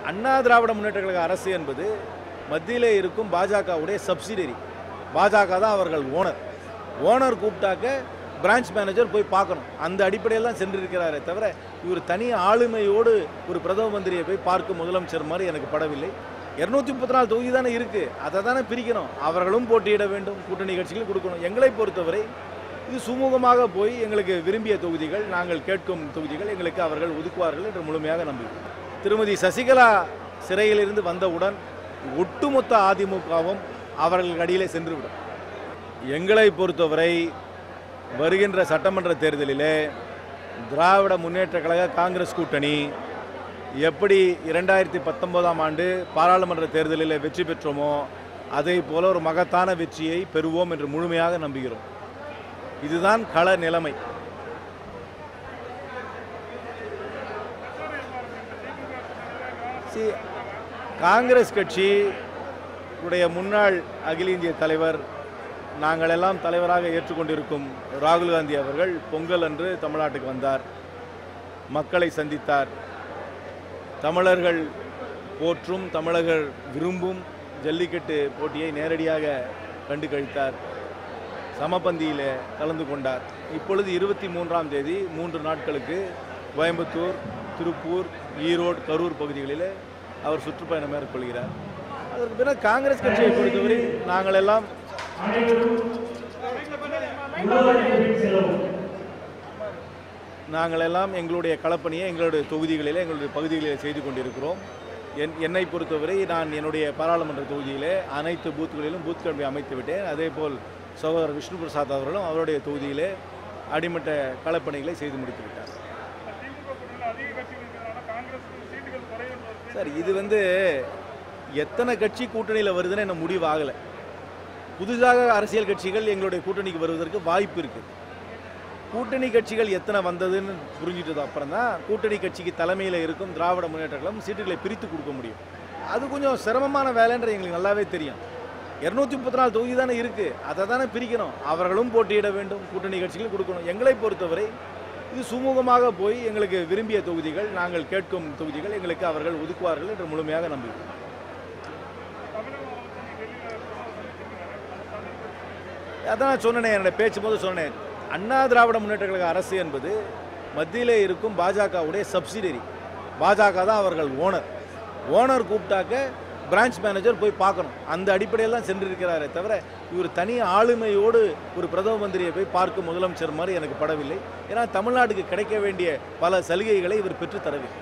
அண்ணா திராவிட முன்னேற்ற கழக அரசு என்பது மத்தியிலே இருக்கும் பாஜகவுடைய சப்சிடரி பாஜக தான் அவர்கள் ஓனர் ஓனர் கூப்பிட்டாக்க பிரான்ச் மேனேஜர் போய் பார்க்கணும் அந்த அடிப்படையில் தான் சென்றிருக்கிறாரே தவிர இவர் தனி ஆளுமையோடு ஒரு பிரதம மந்திரியை போய் பார்க்கும் முதலமைச்சர் மாதிரி எனக்கு படவில்லை இருநூத்தி முப்பத்தி நாலு தொகுதி தானே இருக்கு அதை தானே பிரிக்கணும் அவர்களும் போட்டியிட வேண்டும் கூட்டணி கட்சிகளும் கொடுக்கணும் எங்களை பொறுத்தவரை இது சுமூகமாக போய் எங்களுக்கு விரும்பிய தொகுதிகள் நாங்கள் கேட்கும் தொகுதிகள் எங்களுக்கு அவர்கள் ஒதுக்குவார்கள் என்று முழுமையாக நம்புகிறோம் திருமதி சசிகலா சிறையிலிருந்து வந்தவுடன் ஒட்டுமொத்த அதிமுகவும் அவர்கள் அடியிலே சென்றுவிடும் எங்களை பொறுத்தவரை வருகின்ற சட்டமன்ற தேர்தலிலே திராவிட முன்னேற்ற கழக காங்கிரஸ் கூட்டணி எப்படி இரண்டாயிரத்தி பத்தொன்பதாம் ஆண்டு பாராளுமன்ற தேர்தலில் வெற்றி பெற்றோமோ அதே போல ஒரு மகத்தான வெற்றியை பெறுவோம் என்று முழுமையாக நம்புகிறோம் இதுதான் கள நிலைமை See, காங்கிரஸ் கட்சி உடைய முன்னாள் அகில இந்திய தலைவர் நாங்கள் எல்லாம் தலைவராக ஏற்றுக்கொண்டிருக்கும் ராகுல் காந்தி அவர்கள் பொங்கல் அன்று தமிழ்நாட்டுக்கு வந்தார் மக்களை சந்தித்தார் தமிழர்கள் போற்றும் தமிழர்கள் விரும்பும் ஜல்லிக்கட்டு போட்டியை நேரடியாக கண்டு கழித்தார் சமபந்தியில் கலந்து கொண்டார் இப்பொழுது இருபத்தி மூன்றாம் தேதி மூன்று நாட்களுக்கு கோயம்புத்தூர் திருப்பூர் ஈரோடு கரூர் பகுதிகளில் அவர் சுற்றுப்பயணம் மேற்கொள்கிறார் அதற்கு பிறகு காங்கிரஸ் கட்சியை பொறுத்தவரை நாங்கள் எல்லாம் நாங்கள் எல்லாம் எங்களுடைய களப்பணியை எங்களுடைய தொகுதிகளிலே எங்களுடைய பகுதிகளிலே செய்து கொண்டிருக்கிறோம் என் என்னை பொறுத்தவரை நான் என்னுடைய பாராளுமன்ற தொகுதியிலே அனைத்து பூத்துகளிலும் பூத் கல்வி அமைத்து விட்டேன் அதேபோல் சகோதரர் விஷ்ணு பிரசாத் அவர்களும் அவருடைய தொகுதியிலே அடிமட்ட களப்பணிகளை செய்து முடித்து விட்டார் சார் இது வந்து எத்தனை கட்சி கூட்டணியில் வருதுன்னு என்ன முடிவு ஆகலை புதிதாக அரசியல் கட்சிகள் எங்களுடைய கூட்டணிக்கு வருவதற்கு வாய்ப்பு இருக்குது கூட்டணி கட்சிகள் எத்தனை வந்ததுன்னு புரிஞ்சிட்டது அப்புறம் தான் கூட்டணி கட்சிக்கு தலைமையில் இருக்கும் திராவிட முன்னேற்ற கழகம் சீட்டுகளை பிரித்து கொடுக்க முடியும் அது கொஞ்சம் சிரமமான வேலைன்றது எங்களுக்கு நல்லாவே தெரியும் இருநூத்தி முப்பத்தி நாலு தொகுதி தானே இருக்கு அதை தானே பிரிக்கணும் அவர்களும் போட்டியிட வேண்டும் கூட்டணி கட்சிகளும் கொடுக்கணும் எங்களை பொறுத்தவரை இது சுமூகமாக போய் எங்களுக்கு விரும்பிய தொகுதிகள் நாங்கள் கேட்கும் தொகுதிகள் எங்களுக்கு அவர்கள் ஒதுக்குவார்கள் என்று முழுமையாக நம்புகிறோம் அதான் நான் சொன்னேனே என்னுடைய பேச்சு போது சொன்னேன் அண்ணா திராவிட முன்னேற்ற கழக அரசு என்பது மத்தியிலே இருக்கும் பாஜகவுடைய சப்சிடரி பாஜக தான் அவர்கள் ஓனர் ஓனர் கூப்பிட்டாக்க பிரான்ச் மேனேஜர் போய் பார்க்கணும் அந்த அடிப்படையில் தான் சென்றிருக்கிறாரே தவிர இவர் தனி ஆளுமையோடு ஒரு பிரதம மந்திரியை போய் பார்க்கும் முதலமைச்சர் மாதிரி எனக்கு படவில்லை ஏன்னா தமிழ்நாட்டுக்கு கிடைக்க வேண்டிய பல சலுகைகளை இவர் பெற்றுத் தரவில்லை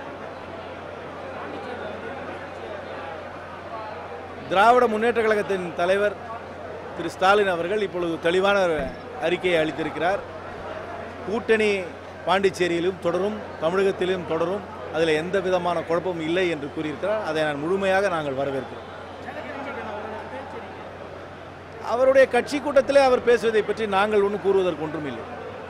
திராவிட முன்னேற்ற கழகத்தின் தலைவர் திரு ஸ்டாலின் அவர்கள் இப்பொழுது தெளிவான ஒரு அறிக்கையை அளித்திருக்கிறார் கூட்டணி பாண்டிச்சேரியிலும் தொடரும் தமிழகத்திலும் தொடரும் அதில் எந்த விதமான குழப்பமும் இல்லை என்று கூறியிருக்கிறார் அதை நான் முழுமையாக நாங்கள் வரவேற்கிறோம் அவருடைய கட்சி கூட்டத்திலே அவர் பேசுவதை பற்றி நாங்கள் ஒன்றும் கூறுவதற்கு ஒன்றும் இல்லை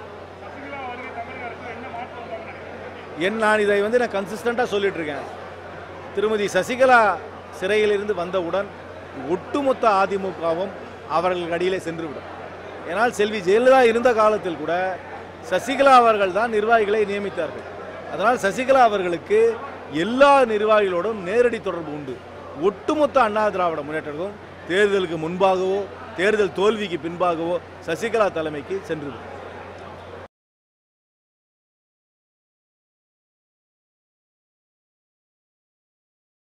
என் நான் இதை வந்து நான் கன்சிஸ்டண்ட்டாக சொல்லிட்டு இருக்கேன் திருமதி சசிகலா சிறையிலிருந்து வந்தவுடன் ஒட்டுமொத்த அதிமுகவும் அவர்கள் அடியிலே சென்றுவிடும் ஏனால் செல்வி ஜெயலலிதா இருந்த காலத்தில் கூட சசிகலா அவர்கள் தான் நிர்வாகிகளை நியமித்தார்கள் அதனால் சசிகலா அவர்களுக்கு எல்லா நிர்வாகிகளோடும் நேரடி தொடர்பு உண்டு ஒட்டுமொத்த அண்ணா திராவிட முன்னேற்றங்களும் தேர்தலுக்கு முன்பாகவோ தேர்தல் தோல்விக்கு பின்பாகவோ சசிகலா தலைமைக்கு சென்றுவிடும்